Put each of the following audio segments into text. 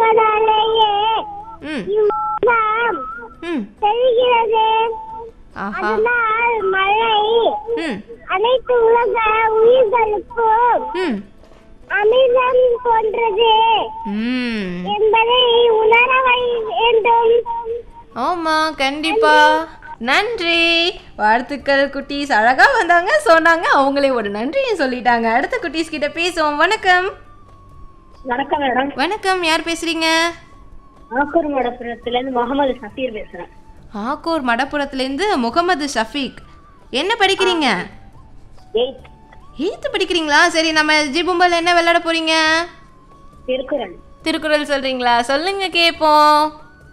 இருப்பதாலேயே ம் இவ்வுலகம் ம் செல்கிறது ஆஹா அதனால் மழை ம் அனைத்து உலக உயிர்களுக்கும் ம் அமிர்தம் போன்றது ம் என்பதை உணர வேண்டும் ஆமா கண்டிப்பா நன்றி வாழ்த்துக்கள் குட்டீஸ் அழகா வந்தாங்க சொன்னாங்க அவங்களே ஒரு நன்றியும் சொல்லிட்டாங்க அடுத்த குட்டீஸ் கிட்ட பேசுவோம் வணக்கம் வணக்கம் மேடம் வணக்கம் யார் பேசுறீங்க ஆக்கூர் மடப்புறத்துல இருந்து முகமது சஃபீர் பேசுறேன் ஆக்கூர் மடப்புறத்துலேருந்து முகமது ஷஃபீக் என்ன படிக்கிறீங்க எயிட் எயித்து படிக்கிறீங்களா சரி நம்ம ஜிபும்பல் என்ன விளையாட போறீங்க திருக்குறள் திருக்குறள் சொல்றீங்களா சொல்லுங்க கேட்போம்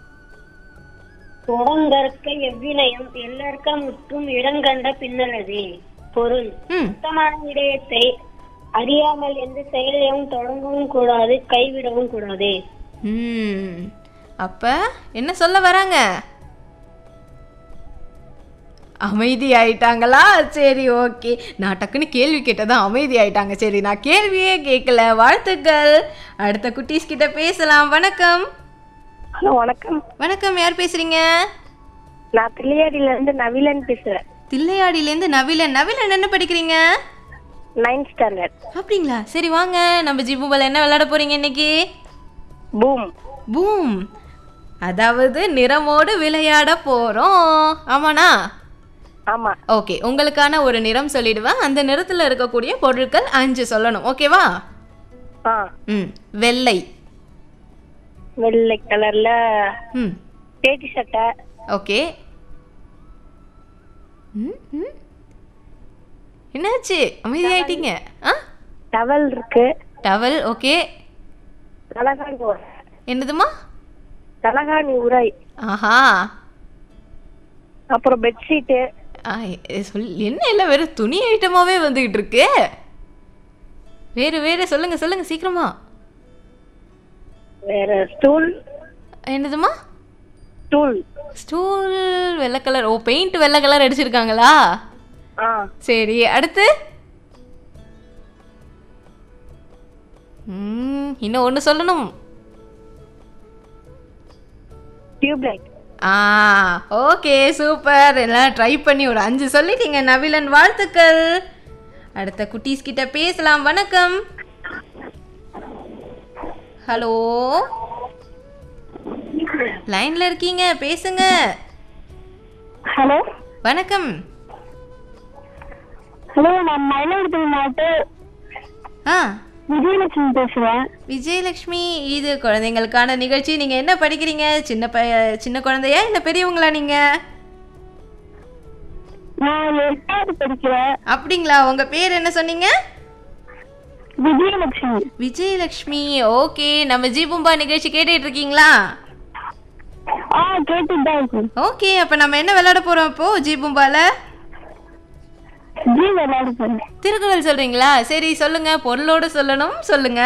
தொடங்கற்க எவ்வினையும் எல்லாருக்க முற்றும் இடங்கண்ட பின்னலதே பொருள் ம் சுத்தமான விடயத்தை அறியாமல் எந்த செயலையும் தொடங்கவும் கூடாது கைவிடவும் கூடாது ம் அப்ப என்ன சொல்ல வராங்க அமைதி ஆயிட்டாங்களா சரி ஓகே நான் டக்குன்னு கேள்வி கேட்டதான் அமைதி ஆயிட்டாங்க சரி நான் கேள்வியே கேட்கல வாழ்த்துக்கள் அடுத்த குட்டீஸ் கிட்ட பேசலாம் வணக்கம் ஹலோ வணக்கம் வணக்கம் யார் பேசுறீங்க நான் பிள்ளையாடியில இருந்து நவிலன் பேசுறேன் தில்லையாடியிலேருந்து நவிலன் நவிலன் என்ன படிக்கிறீங்க நைன்த் ஸ்டாண்டர்ட் அப்படிங்களா சரி வாங்க நம்ம ஜிபுபல் என்ன விளையாட போறீங்க இன்னைக்கு பூம் பூம் அதாவது நிறமோடு விளையாட போறோம் ஆமாண்ணா ஆமா ஓகே உங்களுக்கான ஒரு நிறம் சொல்லிடுவேன் அந்த நிறத்தில் இருக்கக்கூடிய பொருட்கள் அஞ்சு சொல்லணும் ஓகேவா ஆ ம் வெள்ளை வெள்ளை கலர்ல ம் பேட்டி சட்டை ஓகே ம் ம் என்னாச்சு அமைதியாயிட்டீங்க ஆ டவல் இருக்கு டவல் ஓகே தலகாணி உரை என்னதுமா தலகாணி உரை ஆஹா அப்புறம் பெட்ஷீட்டு ஆ, எ- சொல் என்ன இல்லை வெறும் துணி ஐட்டமாவே வந்துகிட்டு இருக்கு வேறு வேறு சொல்லுங்க சொல்லுங்க சீக்கிரமா வேற ஸ்டூல் என்னதுமா ஸ்டூல் ஸ்டூல் வெள்ளை கலர் ஓ பெயிண்ட் வெள்ளை கலர் அடிச்சிருக்காங்களா ஆ சரி அடுத்து ம், இன்னும் ஒன்று சொல்லணும் டியூப்லைட் ஆ ஓகே சூப்பர் எல்லாம் ட்ரை பண்ணி ஒரு அஞ்சு சொல்லிட்டீங்க நவிலன் வாழ்த்துக்கள் அடுத்த குட்டீஸ் கிட்ட பேசலாம் வணக்கம் ஹலோ லைன்ல இருக்கீங்க பேசுங்க ஹலோ வணக்கம் ஹலோ நான் மயிலாடுதுறை மாவட்டம் ஆ விஜயலட்சுமி பேசுறேன் விஜயலட்சுமி இது குழந்தைங்களுக்கான நிகழ்ச்சி நீங்க என்ன படிக்கிறீங்க சின்ன பைய சின்ன குழந்தையா இல்ல பெரியவங்களா நீங்க நான் எட்டாவது படிக்கிறேன் அப்படிங்களா உங்க பேர் என்ன சொன்னீங்க விஜயலட்சுமி விஜயலட்சுமி ஓகே நம்ம ஜீபும்பா நிகழ்ச்சி கேட்டுட்டு இருக்கீங்களா ஆ கேட்டுட்டு தான் இருக்கேன் ஓகே அப்ப நம்ம என்ன விளையாட போறோம் இப்போ ஜீபும்பால ஜி விளையாட போறேன் திருக்குறள் சொல்றீங்களா சரி சொல்லுங்க பொருளோட சொல்லணும் சொல்லுங்க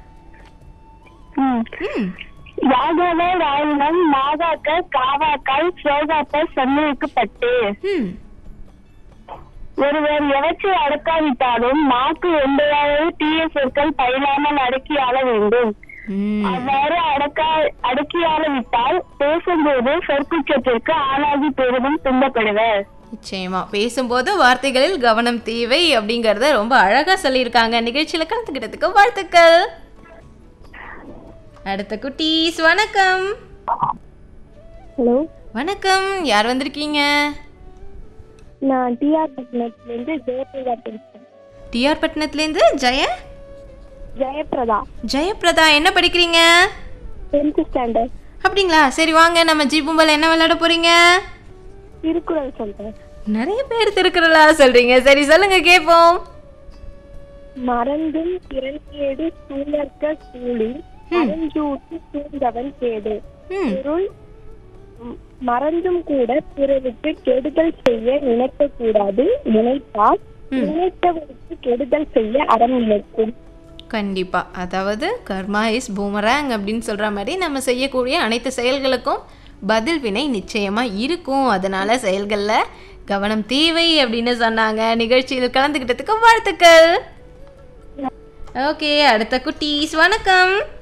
ம் ம் யாகவே ராயணம் மாதாக்கள் காவாக்கள் சோகாக்கள் சன்னிவிக்கப்பட்டு ம் ஒருவர் எவற்றை அடக்காவிட்டாலும் நாக்கு ஒன்றையாவது தீய சொற்கள் பயிலாமல் அடக்கி ஆள வேண்டும் ம் அவ்வாறு அடக்கா அடக்கி ஆள விட்டால் பேசும்போது சொற்குற்றத்திற்கு ஆளாகி பெரிதும் துன்பப்படுவர் நிச்சயமா பேசும்போது வார்த்தைகளில் கவனம் தேவை அப்படிங்கறத ரொம்ப அழகா சொல்லியிருக்காங்க நிகழ்ச்சியில கலந்துக்கிட்டதுக்கு வாழ்த்துக்கள் அடுத்த குட்டீஸ் வணக்கம் ஹலோ வணக்கம் யார் வந்திருக்கீங்க நான் டிஆர் பட்டணத்துலேருந்து ஜெயபிரதா பேசுறேன் டிஆர் பட்டணத்துலேருந்து ஜெய ஜெயபிரதா ஜெயபிரதா என்ன படிக்கிறீங்க டென்த் ஸ்டாண்டர்ட் அப்படிங்களா சரி வாங்க நம்ம ஜீபும்பல் என்ன விளையாட போறீங்க திருக்குறள் சொல்றேன் நிறைய பேர் திருக்குறளா சொல்றீங்க சரி சொல்லுங்க கேட்போம் மறந்தும் திறன்கேடு சூழற்க சூழி மறஞ்சூட்டு சூழ்ந்தவன் கேடு ம் பொருள் ம், மறந்தும் கூட பிறருக்கு கெடுதல் செய்ய நினைக்க கூடாது நினைத்தால் நினைத்தவருக்கு கெடுதல் செய்ய அறம் நினைக்கும் கண்டிப்பா அதாவது கர்மா இஸ் பூமராங் அப்படின்னு சொல்ற மாதிரி நம்ம செய்யக்கூடிய அனைத்து செயல்களுக்கும் பதில் வினை நிச்சயமா இருக்கும் அதனால செயல்கள்ல கவனம் தேவை அப்படின்னு சொன்னாங்க நிகழ்ச்சியில் கலந்துக்கிட்டதுக்கு வாழ்த்துக்கள் ஓகே அடுத்த குட்டீஸ் வணக்கம்